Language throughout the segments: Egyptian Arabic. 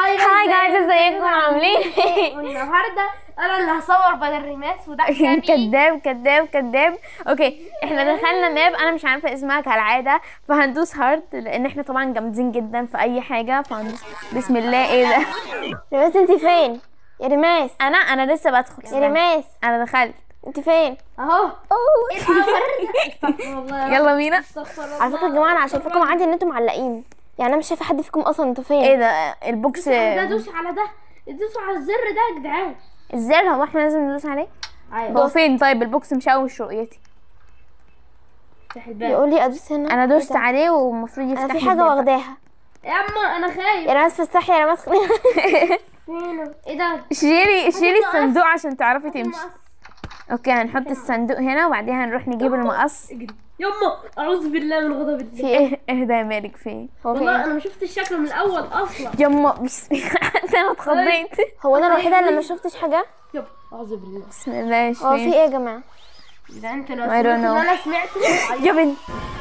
هاي جايز ازيكم عاملين ايه والنهارده انا اللي هصور بدل ريماس وده حسابي كداب كداب كداب اوكي احنا دخلنا ماب انا مش عارفه اسمها كالعاده فهندوس هارد لان احنا طبعا جامدين جدا في اي حاجه فهندوس بسم الله ايه ده ريماس انت فين يا ريماس انا انا لسه بدخل يا ريماس انا دخلت انت فين اهو ايه القمر ده استغفر الله يا رب. يلا بينا استغفر الله على فكره يا جماعه انا شايفاكم عندي ان انتم معلقين يعني انا مش شايفه حد فيكم اصلا انتوا فين ايه ده البوكس ده دوس على ده دوس على الزر ده يا جدعان الزر هو احنا لازم ندوس عليه ايوه هو فين طيب البوكس مشوش رؤيتي افتح الباب بيقول لي ادوس هنا انا دوست إيه ده؟ عليه والمفروض يفتح انا لي في حاجه الباب. واخداها يا اما انا خايف يا ريماس فسحي يا ريماس خلينا فين ايه ده شيلي شيلي المقص. الصندوق عشان تعرفي تمشي المقص. اوكي هنحط الصندوق هنا وبعديها هنروح نجيب المقص اجري يما اعوذ بالله من غضب الله في ايه ايه اهدى يا مالك في ايه هو في والله ايه انا ما شفتش شكله من الاول اصلا يما بس انا اتخضيت هو انا الوحيده اللي ما شفتش حاجه يابا اعوذ بالله بسم الله هو في شوي ايه يا جماعه ده انت لو I don't سمعت اللي know. انا سمعته يا بنت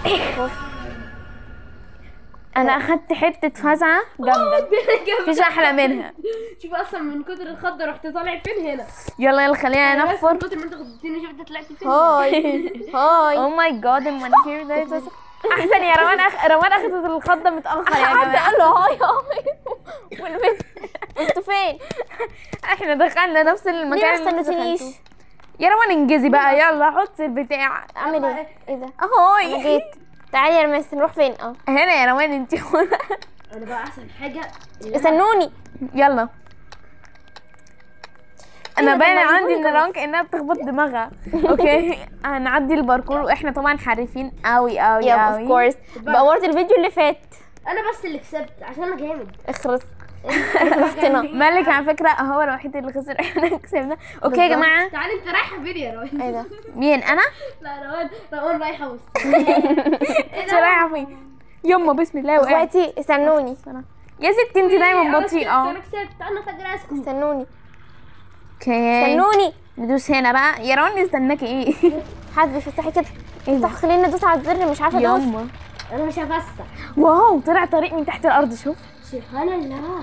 انا اخدت حته فزعه جامده مفيش احلى منها شوف اصلا من كتر الخضه رحت طالع فين هنا يلا يلا خلينا أنا بس نحفر من كتر ما انت خضتني شفت طلعت فين هاي هاي او ماي جاد المانيكير ده يتوسع. احسن يا روان أخ... روان اخدت الخضه متاخر يا حد جماعه قال له هاي هاي والبنت انتوا فين احنا دخلنا نفس ليه المكان ما اللي انتوا استنيتنيش دخلتوه. يا روان انجزي بقى يلا حطي البتاع اعمل ايه ايه ده انا اهوي جيت تعالي يا ريماس نروح فين اه هنا يا روان انت هنا انا بقى احسن حاجه اللي أنا- استنوني يلا انا ده باين مجنون عندي ان كمان. روان كانها بتخبط دماغها اوكي هنعدي الباركور واحنا طبعا حريفين قوي قوي يا اوف قوي كورس بأمارة الفيديو اللي فات انا بس اللي كسبت عشان انا جامد اخرس رحتنا مالك على فكره هو الوحيد اللي خسر احنا كسبنا اوكي يا جماعه تعالي انت رايحه فين يا روان ايه ده مين انا لا روان روان رايحه وسط انت رايحه فين يما بسم الله وقعت اخواتي استنوني يا ستي انت دايما انا بطيئه كسبت انا فاكره اسكت استنوني اوكي استنوني ندوس هنا بقى يا روان نستناكي ايه حد بيفتحي كده ايه ده افتحوا خليني ادوس على الزر مش عارفه ادوس يما انا مش هفسح واو طلع طريق من تحت الارض شوف سبحان الله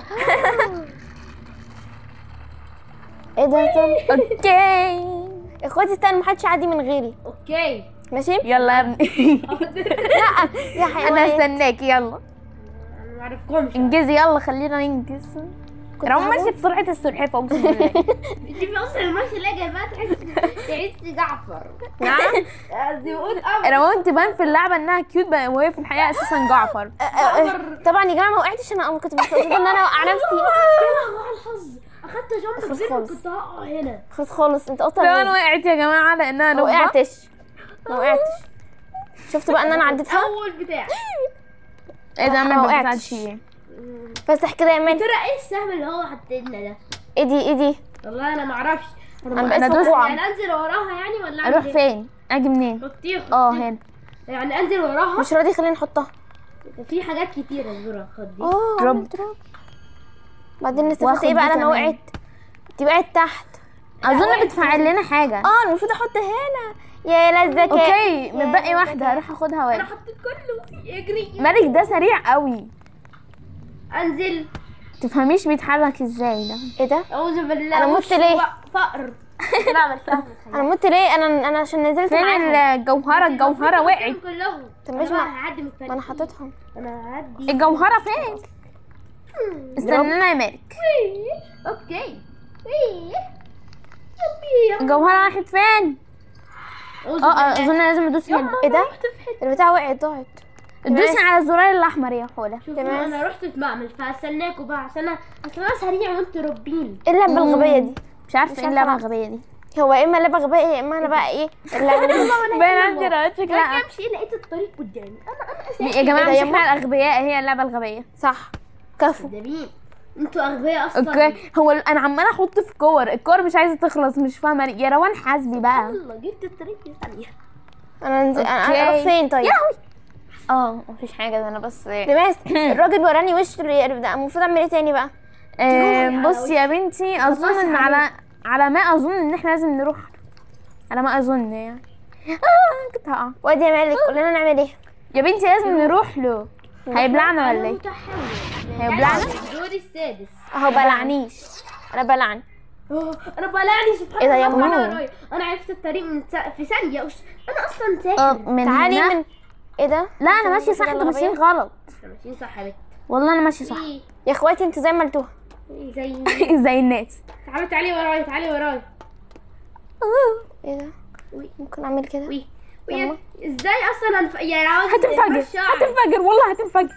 ايه ده طب اوكي اخواتي استنوا محدش يعدي من غيري اوكي ماشي يلا يا ابني لا يا انا حيوانات هستناكي يلا انا ما اعرفكمش انجزي يلا خلينا ننجز كنت روان هموت. ماشيه بسرعه السلحفاه اقسم بالله انت في اصلا المشي اللي جايباه تحس تحس جعفر نعم قصدي بقول قمر روان تبان في اللعبه انها كيوت بقى وهي في الحقيقه اساسا جعفر جعفر طبعا يا جماعه ما وقعتش انا أول كنت مستنيه ان انا اوقع نفسي يا لهوي على الحظ اخدت جامب خلاص كبير خالص. كنت هقع هنا خلاص خالص انت روان اصلا وقعت يا جماعه لانها ما نوبه وقعتش ما وقعتش شفت بقى ان انا عديتها اول بتاع ايه ده ما ما وقعتش. بتاعتش ايه فافتح كده يا مان ترى ايه السهم اللي هو حطينا ده ايه دي ايه دي والله انا ما اعرفش انا أنا بقيت دوست- فقوعه يعني انزل وراها يعني ولا أعمل اروح إيه؟ فين اجي منين حطيه حطيه. اه هنا يعني انزل وراها مش راضي خليني نحطها في حاجات كتيره الزرع خد دي اه دروب. عملت دروب بعدين استفدت واخد ايه بقى دي لما كمان. وقعت دي وقعت تحت اظن بتفعل لنا حاجه اه المفروض احط هنا يا للذكاء اوكي يا متبقي واحده للذكاء. هروح اخدها انا واجي حطيت كله يجري مالك ده سريع قوي انزل تفهميش بيتحرك ازاي ده ايه ده اعوذ بالله أنا مت وش ليه؟ ف- فقر بعمل فقر انا مت ليه انا انا عشان نزلت فين معاهم الجوهره الجوهره وقعت كلهم طب طب ماشي مش ما- هعدي من الطريق ما انا حطيتهم انا هعدي الجوهره فين استنى يا مالك اوكي وي. يبي. الجوهره راحت فين أعوذ اه بالله. آه، اظن لازم ادوس هنا ايه ده رحت في حته البتاع وقعت ضاعت دوسي على الزرار الاحمر يا حوله شوفوا تمام. انا رحت في معمل فهستناكوا بقى عشان انا اصل انا سريع وانتوا ربين ايه اللعبه الغبيه دي مش عارفه مش ايه عارفة اللعبه ألعب. الغبيه دي هو يا اما لعبه غبيه يا اما انا بقى ايه اللعبه دي باين عندي رأيت لا شكلها امشي لقيت الطريق قدامي انا انا اساسا يا جماعه إيه ده مش يا احنا الاغبياء هي اللعبه الغبيه صح كفو ده مين انتوا اغبياء اصلا اوكي هو ال- انا عماله احط في كور الكور مش عايزه تخلص مش فاهمه ليه. يا روان حاسبي بقى يلا جبت الطريق في ثانيه انا نزل انا أوكي. اروح فين طيب اه مفيش حاجه ده انا بس دماس الراجل وراني وش ال- ده المفروض اعمل ايه تاني بقى آه، على بصي يا بنتي اظن ان على على على ما اظن ان احنا لازم نروح على ما اظن يعني اه كنت هقع وادي يا مالك قول لنا نعمل ايه يا بنتي لازم نروح له هيبلعنا ولا انا ايه متحول هيبلعنا دوري السادس اهو بلعنيش انا بلعن أوه، انا بلعني سبحان إيه ده يا الله ماما؟ أنا ورايا. انا عرفت الطريق من س... في ثانيه أش... انا اصلا اه ساكن من تعالي هنا من ايه ده لا انا ماشيه صح انتوا ماشيين غلط احنا ماشيين صح يا بت والله انا ماشيه صح إيه، يا اخواتي انتوا زي ما قلتوها إيه، زي زي الناس تعالي تعالي ورايا تعالي ورايا ايه ده وي. ممكن اعمل كده وي وي يلا. ازاي اصلا هنف... يا راجل هتنفجر الشعر. هتنفجر والله هتنفجر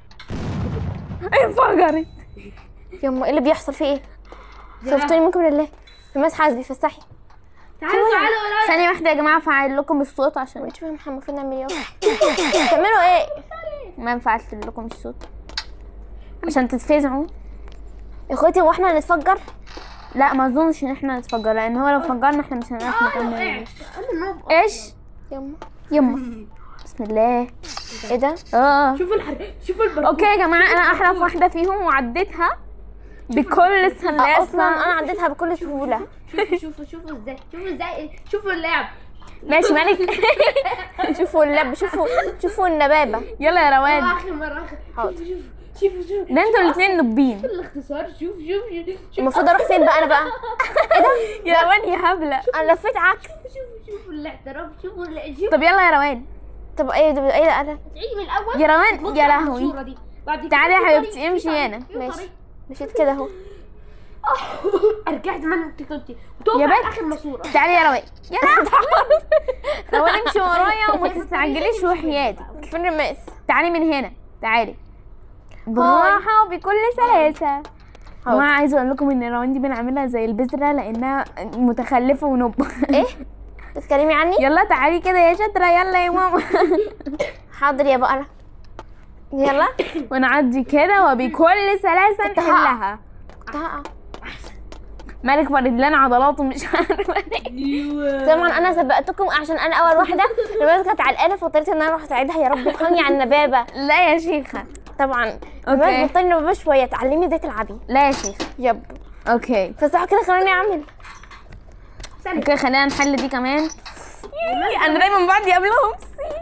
انفجرت يما ايه اللي بيحصل في ايه شفتوني ممكن بالله الماس حاسبي فاستحي تعالوا تعالوا ورايا ثانيه واحده يا جماعه فعل لكم الصوت عشان مش فاهم احنا المفروض نعمل ايه تعملوا ايه ما ينفعش لكم الصوت عشان تتفزعوا يا اخواتي هو احنا هنتفجر لا ما اظنش ان احنا نتفجر لان هو لو فجرنا احنا مش هنعرف اه نكمل وقعت انا نوب ايش يما يما بسم الله ايه ده اه شوفوا الحر شوفوا البركة اوكي يا جماعه انا احرف واحده فيهم وعديتها بكل سهوله اصلا انا عديتها بكل سهوله شوفوا شوفوا شوفوا ازاي شوفوا ازاي شوفوا اللعب ماشي مالك شوفوا اللب شوفوا شوفوا النبابه يلا يا روان اخر مرة اخر حاضر. شوفوا شوفوا شوفوا ده انتوا الاثنين نبين الاختصار شوف شوف شوف المفروض اروح فين بقى انا بقى يا روان يا هبله انا لفيت عكس شوفوا شوفوا الاعتراف شوفوا اللي شوفوا طب يلا يا روان طب ايه ده ايه ده انا تعيدي من الاول يا روان بصي يا على لهوي الصورة دي. بعد كده تعالي يا في حبيبتي، طريق، في امشي طريق، هنا. في ماشي. طريق. مشيت كده اهو رجعت ما انت كنتي وتقف يا على بنت. اخر ماسوره تعالي يا روان يا لهوي روان امشي ورايا وما تستعجليش وحياتك فين الماس تعالي من هنا تعالي بالراحة وبكل سلاسة حاضر. جماعة عايزة اقول لكم ان روان دي بنعملها زي البذرة لانها متخلفة ونب ايه بتتكلمي عني يلا تعالي كده يا شاطرة يلا يا ماما حاضر يا بقرة يلا ونعدي كده وبكل سلاسة كنت هقع. نحلها كنت هقع مالك فرد لنا عضلاته مش عارفة طبعا انا سبقتكم عشان انا اول واحده البنات كانت علقانه فاضطريت ان انا اروح اساعدها يا رب ارحمني على النبابه لا يا شيخة طبعا أوكي. البنات بطلي النبابه شويه تعلمي ازاي تلعبي لا يا شيخة يب اوكي فصح كده خليني اعمل اوكي خلينا نحل دي كمان يي، انا دايما بعدي قبلهم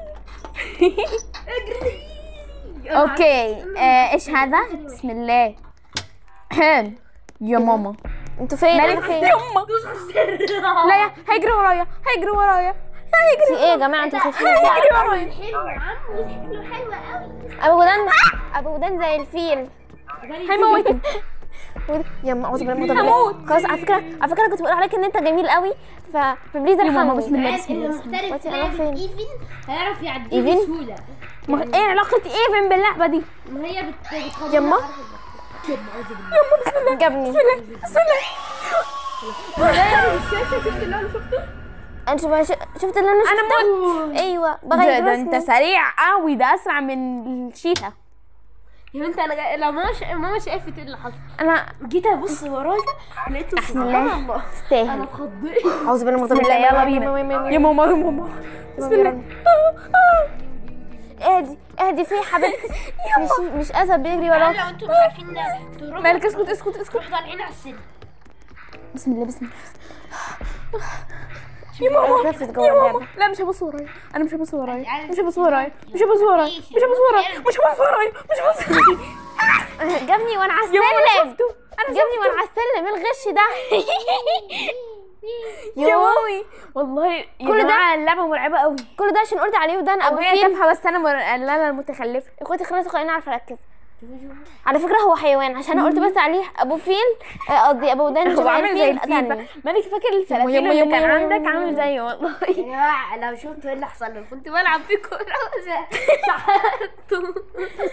اوكي آه، ايش هذا بسم الله حلو يا ماما انتوا فين مالك أنا فين يما لا يا هيجري ورايا هيجري ورايا هيجري في ايه يا جماعه انتوا خايفين هيجري ورايا حلو يا عم شكله حلو قوي ابو ودان ابو ودان زي الفيل هيموتني ود- يا اما اعوذ بالله من هموت. الشيطان. خلاص على فكره على فكره كنت بقول عليك ان انت جميل قوي ف فبليز يا ماما، ارحمني بسم الله بسم الله المحترف واتي أنا لعبة فين؟ ايفن هيعرف يعديه إيفن؟ بسهولة ما- ايه علاقة ايفن باللعبة دي ما هي بت بتخلينا يما. نعرف ال- جابني بسم الله انت ما ش- شفت اللي انا انا شفته مت ايوه ده, بغير ده انت رسمي سريع قوي ده اسرع من الشيتا يا بنت انا جاي... لو ماما شا... ماما شافت ايه اللي حصل انا جيت ابص ورايا لقيته بسم سبحان الله الله انا تستاهل اتخضيت اعوذ بالله من بسم الله يلا بينا يا ماما يا ماما بسم الله اهدي اهدي في حبيبتي مش مش اسد بيجري لو وراك انتوا مش عارفين تروحوا مالك اسكت اسكت اسكت تروحوا طالعين على السلم بسم الله بسم الله يا ماما نفس جوه يا ماما اللعبه لا مش هبص ورايا انا مش هبص ورايا عايز- مش هبص ورايا مش هبص ورايا مش هبص ورايا مش هبص ورايا مش هبص ورايا جابني وانا على يا ماما انا السلم شفته انا جابني وانا على السلم إيه الغش ده يا مامي والله يا كل ده- جماعه اللعبه مرعبه قوي كل ده عشان قلت عليه ودان ابو وهي فيل تافهه بس انا مر... لا انا المتخلفه اخواتي خلاص خليني اعرف اركز على فكره هو حيوان عشان انا قلت بس عليه ابو فيل آه، قصدي ابو ودان هو شبه عامل زي الفيل تاني. بقى. مالك فاكر يما- الفلافيل يما- اللي كان يما- عندك يما- عامل زيه والله يا جماعه لو شفتوا ايه اللي حصل لي كنت بلعب في كوره شعرته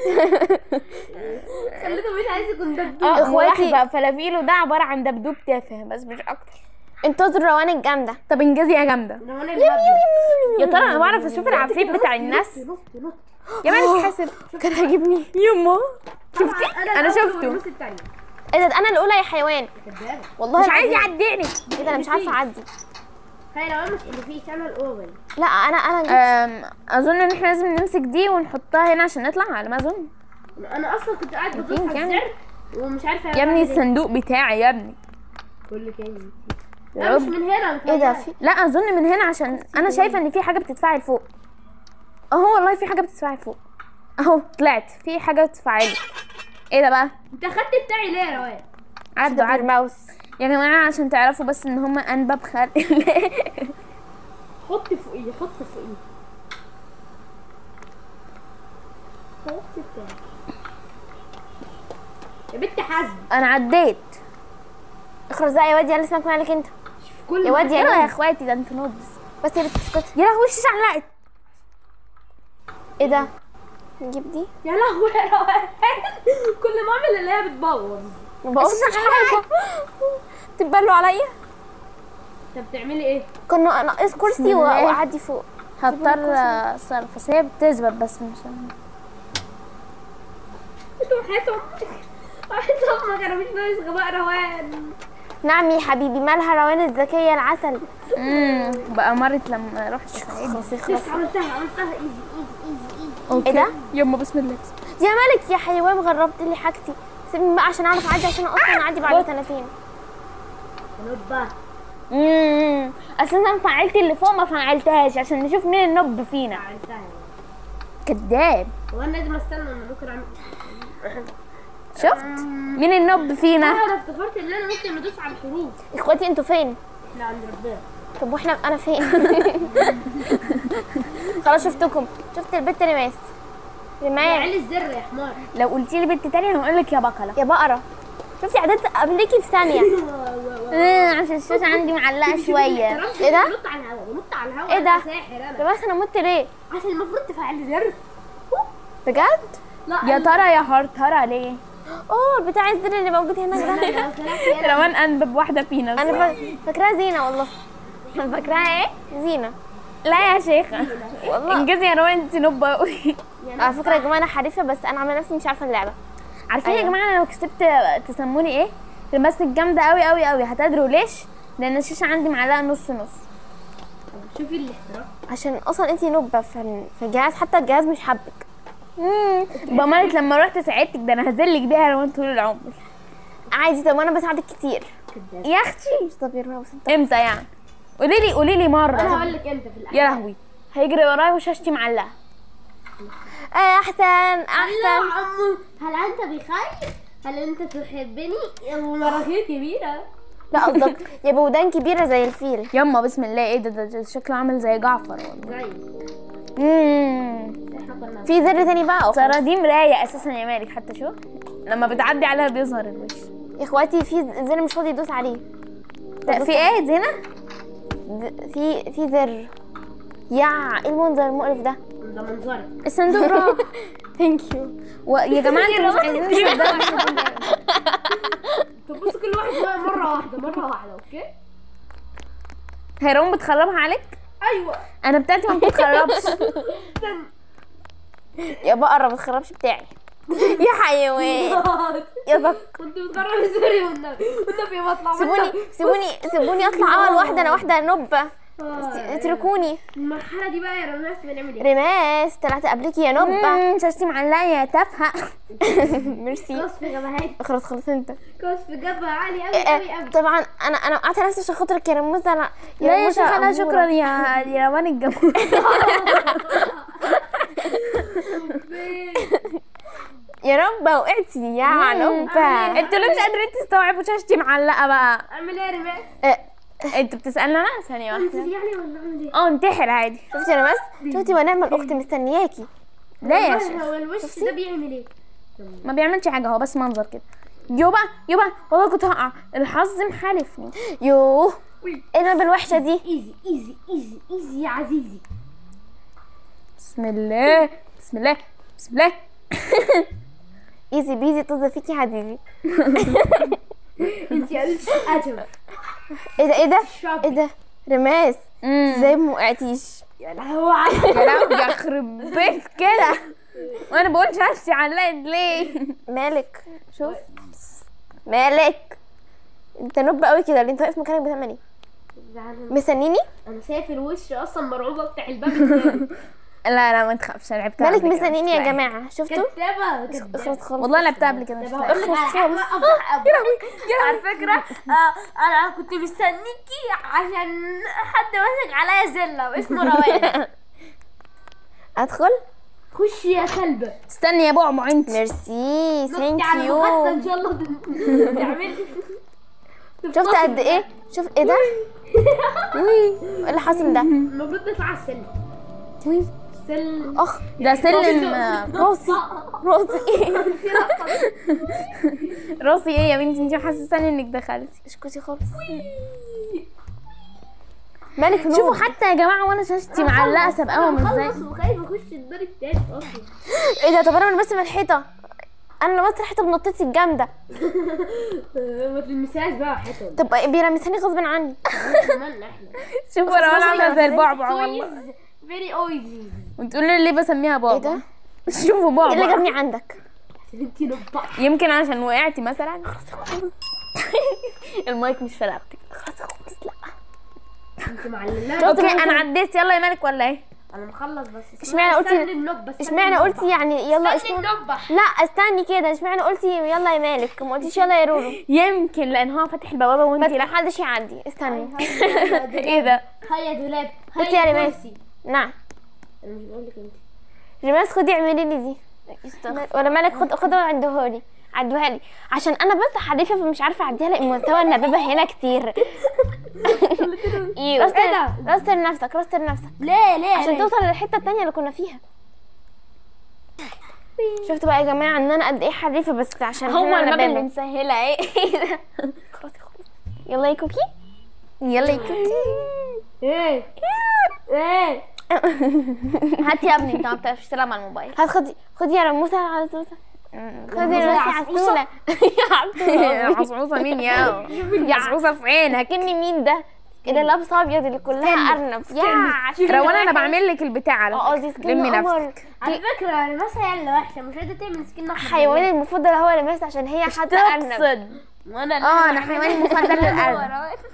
خليته مش عايز يكون دبدوب اه إخواتي- اخواتي فلافيلو ده عباره عن دبدوب تافه بس مش اكتر انتظروا روان الجامده طب انجزي يا جامده انا وانا الهبل يا ترى انا بعرف اشوف العفريت بتاع الناس نط نط يا مالك حاسب كان هيجيبني يما شفتي انا الأول شفته والنص التانية ايه ده انا الاولى يا حيوان كدابة والله مش عايز العظيم. يعديني ايه ده انا مش عارفه اعدي هاي لو مش اللي فيه شانل اوفر لا انا انا جبت أم، اظن ان احنا لازم نمسك دي ونحطها هنا عشان نطلع على ما اظن انا اصلا كنت قاعد بدوس يمكن. على الزر ومش عارفه يا ابني الصندوق بتاعي يا ابني كل كده يا لا مش رب. من هنا ايه ده في لا اظن من هنا عشان انا شايفه ان في حاجه بتتفاعل فوق اهو والله في حاجه بتتفاعل فوق اهو طلعت في حاجه اتفعلت ايه ده بقى انت خدت بتاعي ليه يا روان عدوا عدوا الماوس يا جماعه عشان تعرفوا بس ان هما انباب خلق الله حط فوقيه حط فوقيه خلاص بتاعي يا بنت حزم انا عديت اخرج زي يا واد يلا اسمك مالك انت في كل يا واد مكان. يلا يا يا اخواتي ده انتوا نوبس بس يا بنت اسكتي يا لهوي الشاشه علقت ايه ده نجيب دي يا لهوي يا روان كل ما اعمل اللي هي بتبوظ ما بقولش حاجه تبلوا عليا انت بتعملي ايه؟ كنا ناقص كرسي الله. واعدي فوق هضطر اتصرف بس هي بتثبت بس مش انتوا حياتهم حياتهم ما كانوا مش ناقص غباء روان نعم يا حبيبي مالها روان الذكيه العسل امم بقى مرت لما رحت سعيد بس عملتها عملتها ايزي ايزي ايزي ايه ده يما بسم الله يا مالك يا حيوان غربت لي حاجتي سيبني بقى عشان اعرف اعدي عشان اصلا اعدي بعد سنتين نوبة امم اصل انا فعلت اللي فوق ما فعلتهاش عشان نشوف مين النوب فينا عملتها كداب هو انا لازم استنى انا ممكن اعمل شفت مين النوب فينا انا افتكرت ان انا ممكن ندوس على الحروف اخواتي انتوا فين احنا عند ربنا طب واحنا انا فين خلاص شفتكم شفت البت رماس رماية علي الزر يا حمار لو قلت لي بنت تانية هقول لك يا بقلة يا بقرة شفتي عدت قبليكي في ثانية آه، عشان الشاشة عندي معلقة شوية إيه ده؟ بنط على الهواء بنط على الهواء إيه ده؟ أنا ساحر انا رماس انا مت ليه عشان المفروض تفعل زر بجد لا يا ترى يا هرترة ليه اوه البتاع الزر اللي موجود هناك ده كمان انبب واحدة فينا انا فا- فاكراها زينة والله فاكراها ايه زينة لا يا شيخة والله انجزي يا روان انت نوبة قوي على فكرة يا جماعة انا حريفة بس انا عاملة نفسي مش عارفة اللعبة عارفين يا أيوة. جماعة انا لو كسبت تسموني ايه؟ المسك جامدة قوي قوي قوي هتدروا ليش؟ لان الشاشة عندي معلقة نص نص شوفي الاحتراف عشان اصلا انتي نوبة في في الجهاز حتى الجهاز مش حبك امم بمرت لما رحت ساعدتك ده انا هذلك بيها روان طول العمر عادي طب وانا بساعدك كتير يا اختي طب يا رماس انت امتى يعني؟ قولي لي قولي لي انا مرة هقول لك امتى في الاحلام يا لهوي هيجري ورايا وشاشتي معلقة احسن هلا احسن عمو هل انت بخير؟ هل انت تحبني؟ مراخير كبيرة لا قصدك يا بودان كبيرة زي الفيل يما بسم الله ايه ده ده, ده شكله عامل زي جعفر والله زي امم احنا كنا في زر تاني بقى أخرى. ترى دي مراية اساسا يا مالك حتى شوف لما بتعدي عليها بيظهر الوش يا اخواتي في زر مش فاضي يدوس عليه ده في ايه زينة؟ د- في في زر يا ايه المنظر المقرف ده ده منظري الصندوق راح ثانك يو يا جماعة انتوا مش عايزين تصدقوا طب بص كل واحد بقى مرة واحدة مرة واحدة اوكي؟ هيرون بتخربها عليك؟ ايوه انا بتاعتي ما بتتخربش استنى يا بقرة ما تخربش بتاعي يا حيوان يا زك كنت بتقرب سوري والنبي والنبي ما اطلع سيبوني سيبوني سيبوني اطلع اول واحده انا واحده نبه اتركوني المرحلة دي بقى يا رناس بنعمل ايه؟ رماس طلعت قبلك يا نبه مم، شاشتي معلقة يا تافهة ميرسي كوس في جبهات خلاص خلاص انت كوس في جبهة عالي قوي إيه، قوي قوي طبعا انا انا وقعت نفسي عشان خاطرك يا رموزه انا لا يا رموزة شيخة لا أمورة. شكرا يا يا روان الجمهور يا ربه وقعتي يا نبه انتوا ليه مش قادرين تستوعبوا شاشتي معلقة بقى اعمل ايه يا رماس؟ إيه، انتوا بتسألنا انا ثانية انزل واحدة يعني ولا اعمل ايه؟ اه انتحر عادي شفتي يا رماس شفتي ونعمل اخت مستنياكي لا يا والله شيخ هو الوش ده بيعمل ايه؟ ما بيعملش حاجة هو بس منظر كده يوبا يوبا والله كنت هقع الحظ محالفني يوه ايه المبه الوحشه دي ايزي ايزي ايزي ايزي يا عزيزي بسم الله بسم الله بسم الله ايزي بيزي طز فيكي يا عزيزي انت يا قلت اتم ايه ده ايه ده شاب. ايه ده رماس مم. ازاي ما وقعتيش يا لهوي على يا لهوي يخرب بيت كده وانا بقول شاشتي علقت ليه مالك شوف مالك انت نب قوي كده اللي انت واقف مكانك بتعمل ايه زعلان. مستنيني انا شايف الوش اصلا مرعوبه بتاع الباب التاني. لا لا ما تخافش انا لعبتها مالك قبل كده، مستنيني يا مش جماعه شفتوا كدابه كدابه خلاص خلاص والله لعبتها قبل كده مش طب لاعبة. هقول لك على حاجه يا لهوي على فكره آه انا كنت مستنيكي عشان حد ماسك عليا زله واسمه روان ادخل خشي يا كلبة استني يا بعبع انت ميرسي نطي ثانك على المخدة ان يو شاء الله تعملي شفت قد ايه شوف ايه ده وي ايه اللي حصل ده المفروض نطلع على السلم وي السلم اخ ده سلم آه، راسي راسي راسي ايه يا بنتي انت محسساني انك دخلتي اسكتي خالص مالك نور شوفوا حتى يا جماعه وانا شاشتي معلقه سابقاهم ازاي خلص وخايف اخش الدار التاني اصلا ايه ده طب انا لمست من الحيطه انا لمست الحيطه بنطتي الجامده ما تلمسهاش بقى حيطة طب بيلمساني غصب عني كمان احنا شوفوا انا وانا عامله زي البعبع والله فيري اويزي وتقولوا لي ليه بسميها ايه بابا ده شوفوا ايه اللي بابا جابني عندك انتي نبطح يمكن عشان وقعتي مثلا المايك مش في رقبتك لا انت معلمة اوكي انا عديت يلا يا مالك ولا ايه انا مخلص بس اشمعنى قلتي- استني النوب بس اشمعنى قلتي يعني يلا استني اشمعنى النوبة لا استني كده اشمعنى قلتي يلا يا مالك ما قلتيش يلا يا رورو يمكن لان هو فاتح البوابه وانت بس لا لا حدش يعدي استني ايه ده هيا دولاب بصي يا هيا ريماس. كرسي نعم انا مش بقول لك انت ريماس خدي اعملي لي دي ولا مالك خد خدها وعدوها لي عدوها لي عشان انا بس حريفه فمش عارفه اعديها لان مستوى النبابه هنا كتير ايوه ايه ده؟ رستر نفسك رستر نفسك ليه ليه عشان ليه؟ توصل للحته التانية اللي كنا فيها شفتوا بقى يا جماعه ان انا قد ايه حريفه بس عشان هو هنا الماب نبابة. اللي مسهله ايه خلاص خلاص يلا يا كوكي يلا يا كوكي ايه ايه هات يا ابني انت ما بتعرفش تلعب على الموبايل هات خدي خدي يا رموسه على عزوزه خدي يا رموسة رموسه عسوسة. عسوله عصعوصه مين يا يا عصعوصه في عينك كني مين ده اللي لابسه ابيض اللي كلها ارنب يا روان انا بعمل لك البتاع على اه فكرة. قصدي سكين لمي قمر نفسك على فكرة المسا هي اللي وحشة مش قادرة تعمل سكين احمر حيواني المفضل هو اللي عشان هي حتى ارنب تقصد وانا اه انا حيواني المفضل للارض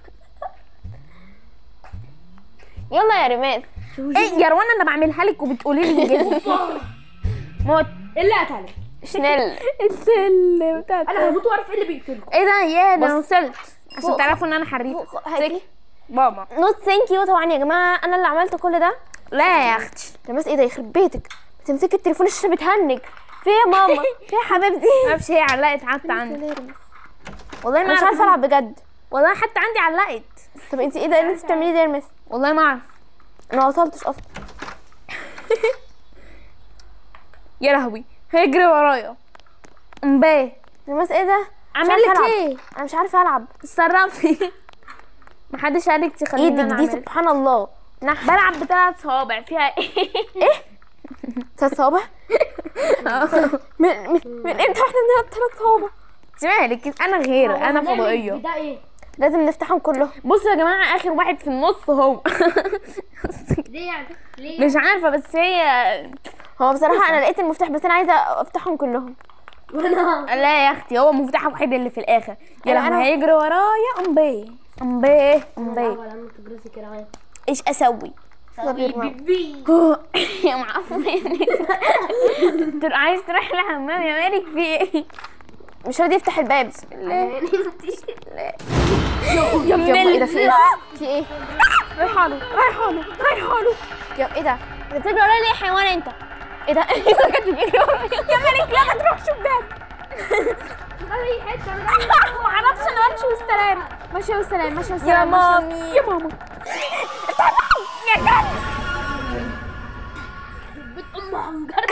يلا يا ريماس ايه يا روان انا بعملها لك وبتقولي لي جدي موت ايه اللي قتلك؟ شنل السل بتاعت انا هموت واعرف ايه اللي بيقتلكم ايه ده يا ده انا بص. وصلت عشان فوق. تعرفوا ان انا حريفه هاتي بابا نوت ثانك يو طبعا يا جماعه انا اللي عملت كل ده لا يا اختي ريماس ايه ده يخرب بيتك بتمسكي التليفون الشاشه بتهنج في إيه يا ماما في إيه يا حبيبتي ما اعرفش هي علقت حتى عندي والله ما انا مش اعرف عارفه العب بجد والله حتى عندي علقت طب انت ايه ده اللي انت بتعمليه ده يا ريماس والله ما اعرف انا ما وصلتش اصلا يا لهوي هيجري ورايا امباه ريماس ايه ده مش اعمل عارفة لك ألعب. ايه انا مش عارفه العب اتصرفي محدش قالك تخليني ايدك انا دي اعمل سبحان الله نح بلعب بثلاث صوابع فيها ايه ثلاث صوابع من من من امتى احنا بنلعب ثلاث صوابع مالك انا غير انا فضائيه ده ايه؟ لازم نفتحهم كلهم بصوا يا جماعه اخر واحد في النص هو ليه يعني؟ ليه؟ مش عارفه بس هي هو بصراحه انا لقيت المفتاح بس انا عايزه افتحهم كلهم وانا لا يا اختي هو مفتاح وحيد اللي في الاخر يا أيوة، لهوي أنا- هيجري ورايا امبيه امبيه امبيه ولا انا تجرسي كده اهي ايش اسوي بيبي يا معفن تبقى عايز تروح الحمام يا مالك في ايه مش راضي يفتح الباب يا يا ايه ده في ايه في ايه رايحه له رايحه له رايحه له يا ايه ده انت بتجري ورايا ليه يا حيوان انت ايه ده ما كانش بيجري ورايا يا مالك لا ما تروح شباك اي حته من ما اعرفش انا امشي والسلام ماشيه والسلام ماشيه والسلام يا ماشية مامي. يا ماما افتح الباب يا كلب بيت ام عنجر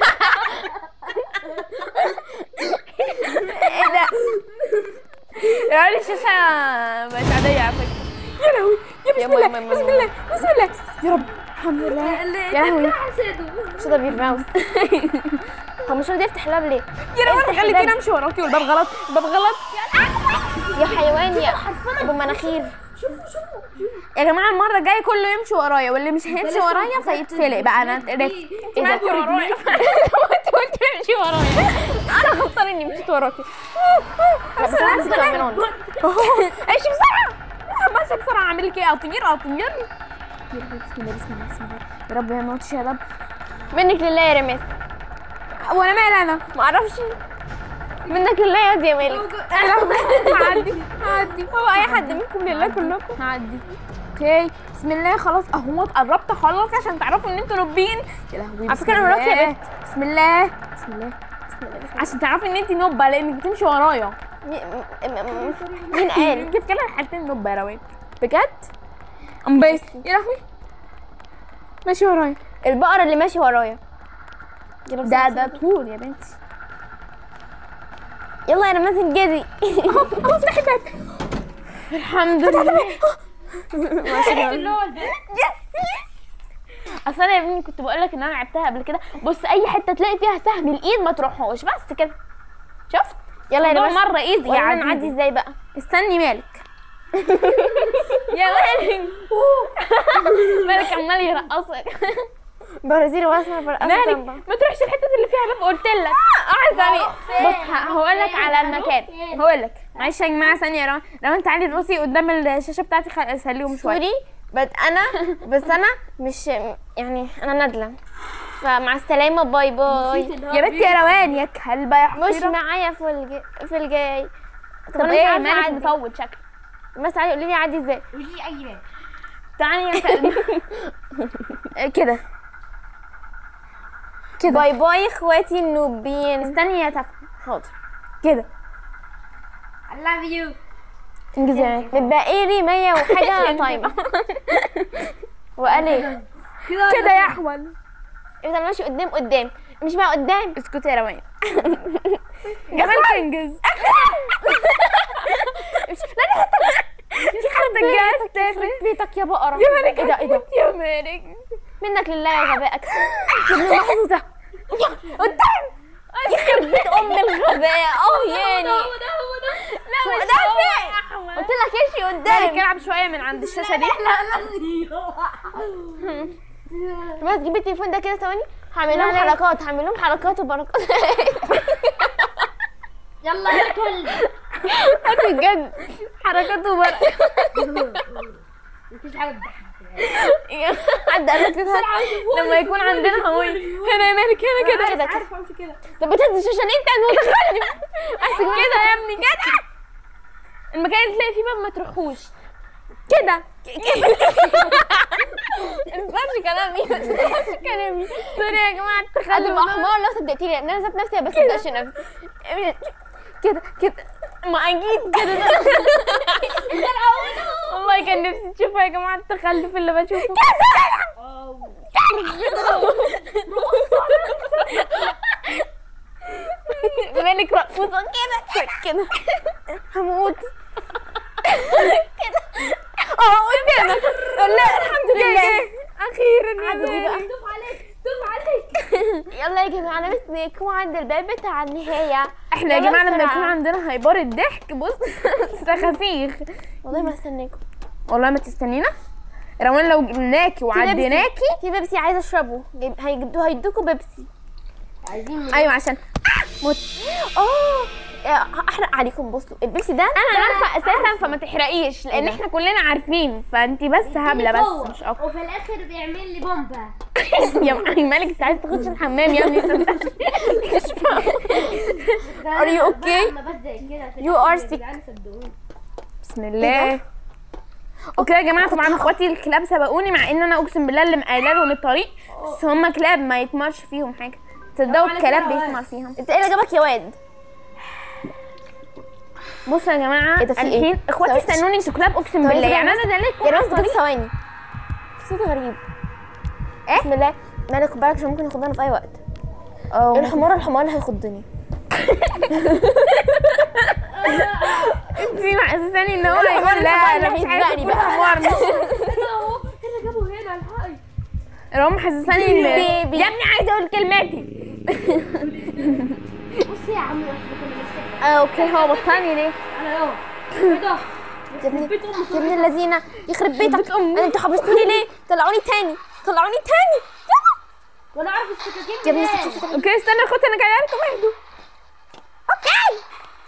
ايه ده يا لي الشاشه بقت عاديه على فكره يا لهوي يا بسم يا الله ماما، بسم ماما. الله بسم الله يا رب الحمد لله يا لهوي مش ده بير ماوس هو مش راضي يفتح الباب ليه يا لهوي افتح خليتيني الباب. امشي وراكي والباب غلط الباب غلط يا حيوان يا ابو مناخير يا جماعه المره الجايه كله يمشي ورايا واللي مش هيمشي ورايا فيتفلق بقى انا عرفت ايه ده ورايا انت قلت امشي ورايا انا غلطان اني مشيت وراكي لا بس انا نسيت اطمنون امشي بسرعه ماشي بسرعه اعمل لك ايه اطير اطير يا رب بسم الله بسم الله بسم الله يا رب ما موتش يا رب منك لله يا رميس وانا مالي انا ما اعرفش منك لله يا دي يا مالك هعدي هعدي هو اي حد منكم لله كلكم هعدي اوكي بسم الله خلاص اهو قربت اخلص عشان تعرفوا ان انتوا نوبين يا لهوي على بسم فكرة أنا وراك يا الله. بسم الله بسم الله عشان تعرفي ان انت نوبه لانك بتمشي ورايا مين قال انت في كده حالتين نوبه يا روان بجد امبيس يا لهوي ماشي ورايا البقرة اللي ماشي ورايا ده ده طول يا بنتي يلا يا رمزي جدي اهو افتحي الباب الحمد لله اصل انا يا ابني كنت بقول لك ان انا لعبتها قبل كده بص اي حته تلاقي فيها سهم الايد ما تروحوش بس كده شفت يلا يا الموضوع رمزي مره ايزي يا يلا نعدي عزيزي ازاي بقى استني مالك يا مالك مالك عمال يرقصك برازيلي واسمر برقصة مالك جنبها. ما تروحش الحته اللي فيها باب قلت لك اه ثانيه بص هقول لك على المكان هقول لك معلش يا جماعه ثانيه يا روان روان تعالي راسي قدام الشاشه بتاعتي خ- خليهم شويه سوري بس انا بس انا مش يعني انا نادلة فمع السلامة باي باي يا بنتي يا روان يا كلبه يا مش حقيره معايا في الج... في الجاي طب أنا مش ايه عارفة مالك أعدي. مفوت شكل بس تعالي قولي لي عادي ازاي قولي اي باب تعالي يا كلبه كده كده باي باي اخواتي النوبين استني يا تفا حاضر كده I love you انجزي معايا متبقي لي 100 وحاجة تايم وقال ايه كده يا احول افضل ماشي قدام قدام مش بقى قدام اسكتي يا روان جمال تنجز في حد جاز تافه بيتك يا بقرة يا مالك ايه ده ايه ده يا مالك منك لله يا غبائك يا ابن محظوظة قدام يخرب بيت ام الغباء اه يعني لا مش ده هو فين؟ يا أحمد. قلت لك امشي مالك قدام العب شوية من عند الشاشة دي بس جيبي التليفون ده كده ثواني هعمل لهم حركات هعمل لهم حركات وبركات يلا يا كلب بجد حركات وبرق مفيش حاجه تضحك حد قال لك كده لما يكون عندنا هوي هنا يا مالك هنا كده كده عارفه امشي كده طب بتهز الشاشه ليه انت متخلف احسن كده يا ابني كده المكان اللي تلاقي فيه باب ما تروحوش كده ما تفهمش كلامي ما تفهمش كلامي سوري يا جماعة هتبقى التخلف حمار لو صدقتيني لان انا ذات نفسي ما بصدقش نفسي كده كده ما اكيد كده والله كان نفسي تشوفوا يا جماعة التخلف اللي بشوفه مالك رقصة كده كده هموت كده اه قدامك لا الحمد لله اخيرا يا عادي دي بقى. مالك. توف عليك توف عليك يلا يا جماعه انا مستنيكم عند الباب بتاع النهايه احنا يا يلا جماعة لما بسرعة. يكون عندنا هايبار الضحك بص سخافيخ والله ما استناكم والله ما تستنينا روان لو جبناكي وعديناكي في بيبسي عايزه اشربه جايب- هيجدوا هيدوكوا بيبسي عايزين ايوه عشان اه احرق عليكم بصوا البيبسي ده انا عارفه اساسا فما تحرقيش لان إيه ده؟ احنا كلنا عارفين فانت بس هبله بس مش اكتر وفي الاخر بيعمل لي بومبا يا معي مالك انت عايز تخش الحمام يا ابني صدقني. مش فاهمة. Are you okay? لما بس زي كده في You الآخر are يا sick. جدعان صدقوني. بسم الله اوكي يا جماعه طبعا اخواتي الكلاب سبقوني مع ان انا اقسم بالله اللي مقايله لهم الطريق بس هم كلاب ما يتمرش فيهم حاجه تصدقوا على الكلاب كده بيتمر فيهم انت ايه اللي جابك يا واد بصوا يا جماعه إيه ده في إيه؟ الحين اخواتي ثواني. استنوني انتوا كلاب اقسم ثواني بالله كده يعني بس. انا دليت يا رب تجيب ثواني صوت غريب إيه؟ بسم الله مالك خد بالك عشان ممكن ياخدنا في اي وقت الحمار الحمار اللي هيخضني انت محسساني ان هو لا، هيقول الحمار لا انا اللي مش عايزه هيسبقني اكون بقى. حمار مش اهو اللي جابه هنا الحقي هو محسساني ان بيبي. يا ابني عايزه اقول كلماتي بصي يا عم احنا كنا بنسكت آه اوكي هو بطلني ليه انا اهو ايه ده يا ابن بيت ام يا ابن اللذينه يخرب بيتك انا انتوا حبستوني ليه طلعوني تاني طلعوني تاني وانا عارف السكاكين يا ابني منين. ست- ست- اوكي استنى اخواتي انا جايه لكم اهدوا اوكي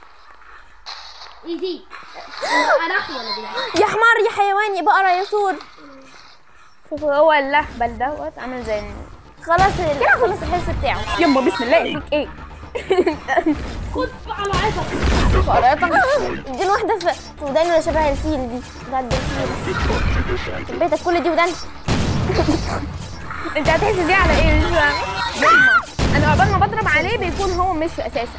ايزي انا احول يا جدعان يا حمار يا حيوان يا بقره يا سور شوفوا هو اللهبل دوت عامل زي ال- خلاص ال- خلاص الحس بتاعه يما بسم الله فيك ايه خد على عيطك اديله واحده في في وداني ولا شبه الفيل دي بتاعت الفيل بيتك كل دي ودان انت هتحس دي على ايه مش فاهمه يما انا عقبال ما بضرب عليه بيكون هو مش اساسا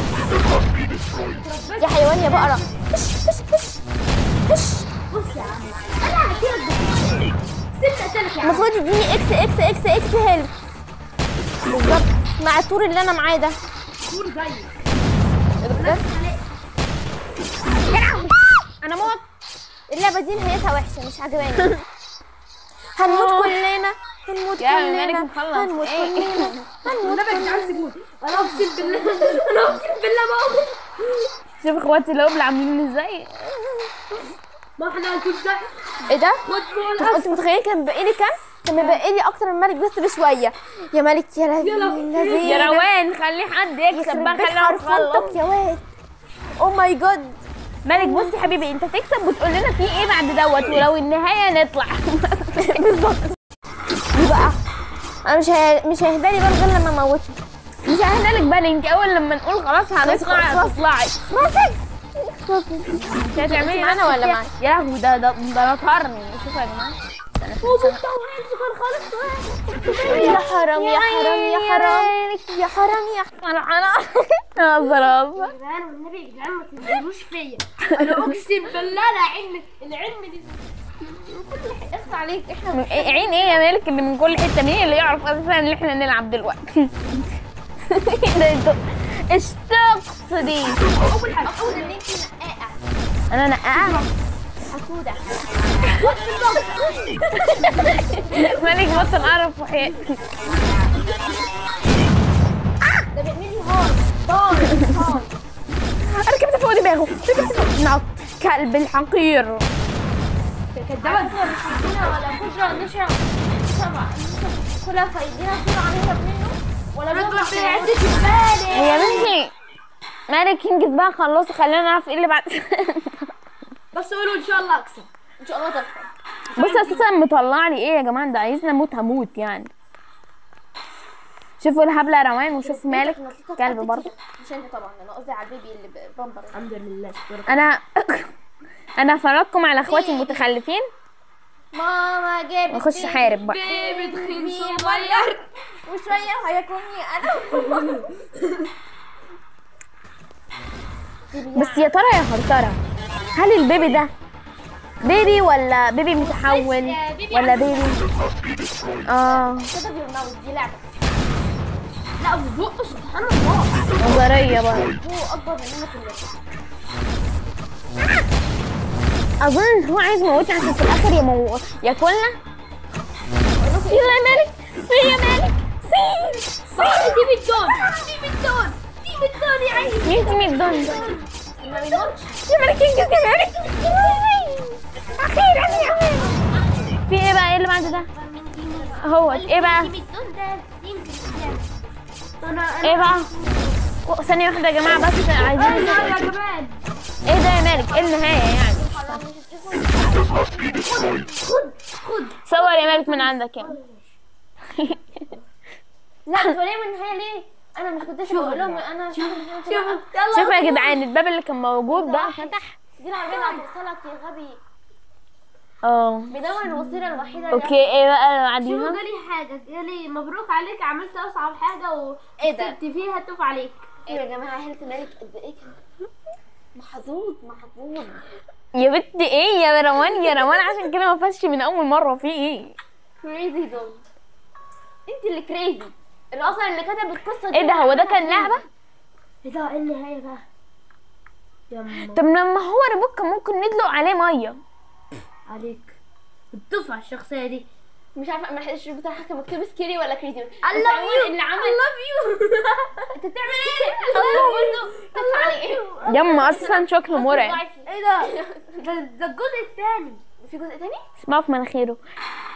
يا حيوان يا بقره هش هش هش هش بص يا عم انا هحكيلك بس سيبني اقتلك يا عم المفروض يديني اكس اكس اكس اكس هيلث بالظبط مع الطور اللي انا معاه ده كور زيك انا موت اللعبه دي نهايتها وحشه مش عجباني هنموت كلنا هنموت يا كلنا مالك مخلص. هنموت إيه؟ كلنا هنموت والنبي يا جدعان سيبوني انا اقسم بالله انا اقسم بالله ما أقوم. شوف اخواتي اللي عاملين ازاي ما احنا هنكون زي ايه ده؟ خد فوق انت الأسد. انت متخيلين كان باقي لي كام؟ كان باقي لي اكتر من ملك بس بشويه يا ملك يا لهوي يا لهوي. لذيذ. يا روان خلي حد يكسب يخرب بقى بيت خلينا نخلص حرفنتك يا واد او ماي جاد مالك بصي يا حبيبي انت تكسب وتقول لنا في ايه بعد دوت ولو النهايه نطلع بالظبط دي بقى انا مش هي... مش هيهدالي بقى غير لما اموته مش ههدالك بالي انت اول لما نقول خلاص هنطلع خلاص. هتطلعي ماسك انت هتعملي معانا نفسك ولا كده. معانا؟ يا لهوي ده ده ده نطرني شوفوا يا جماعه يا حرام يا حرام يا حرام يا حرام يا حرام انا انا هزر هزر يا جدعان والنبي يا جدعان ما تنزلوش فيا انا اقسم بالله لا علم العلم دي اخس عليك احنا عين ايه يا مالك اللي من كل حته مين اللي يعرف اساسا ان احنا نلعب دلوقتي ده انتوا ايش تقصدي اول حاجه اول ان انت نقاقه انا نقاها حسوده مالك بطل اعرف وحياتي ده بيعمل لي هارد ضاغط هارد ركبت فوق دماغه ركبت فوق نعط كلب الحقير كدابه مش عندنا ولا قدره نشرب سبعه كلها فايدينا بسرعه نهرب منه ولا نطلع في عدة البالي يا بنتي مالك انجز بقى خلصي خلينا نعرف ايه اللي بعد بس قولوا ان شاء الله اكسب ان شاء الله تكسب بص اساسا مطلع لي ايه يا جماعه ده عايزني اموت هموت يعني شوفوا الهبله روان وشوف مالك كلب برضه مش انت طبعا انا قصدي على البيبي اللي بامبر الحمد لله شكرا انا انا فرجكم على اخواتي المتخلفين ماما جابت واخش احارب بقى بيبي تخين صغير وشويه هياكلني انا بس يا ترى يا هرترة هل البيبي ده بيبي ولا بيبي متحول ولا بيبي اه كده بالماوس دي لعبه لا وبقه سبحان الله نظريه برضه هو اكبر مننا كلنا اظن ان هو عايز يموتنا عشان في الاخر يمو... ياكلنا يلا يا مالك سي يا مالك سي سي دي بالدون دي بالدون دي بالدون يا عيني مين تيمي الدون ما بيموتش يا مالك انجز يا مالك اخيرا يا مالك في ايه بقى ايه اللي بعد ده هو ايه بقى دي بالدون ده يمكن انا ايه بقى ثانية واحدة يا جماعة بس عايزين انا نشوف- يا جماعه ايه ده يا مالك ايه النهاية يعني خد خد صور يا مالك من عندك يعني لا بتقولي من النهايه ليه انا مش كنتش بقول لهم انا شوف شوفوا يلا شوفوا يا جدعان الباب اللي كان موجود ده فتح دي العربيه اللي هتوصلك يا غبي اه بيدور الوسيله الوحيده اللي اوكي ايه بقى اللي شوفوا بعديها جالي حاجه جالي مبروك عليك عملت اصعب حاجه و ايه ده؟ كسبت فيها توف عليك ايوه يا جماعه هيلث مالك قد ايه كان محظوظ محظوظ يا بنت ايه يا روان يا روان عشان كده ما فازش من اول مرة في ايه كريزي دول انت اللي كريزي اللي اصلا اللي كتب القصه دي ايه ده هو ده كان لعبة ايه ده ايه النهايه بقى يما طب لما هو ريبوت كان ممكن ندلق عليه مية عليك التوف على الشخصيه دي مش عارفه ما لحقتش بصراحه كان مكتوب سكيري ولا كريزي I love you اللي عمل I love you انت بتعمل ايه؟ الله برضه تدفع علي ايه؟ يما اساسا شكله مرعب ايه ده ده ده الجزء الثاني في جزء تاني؟ اسمعوا في مناخيره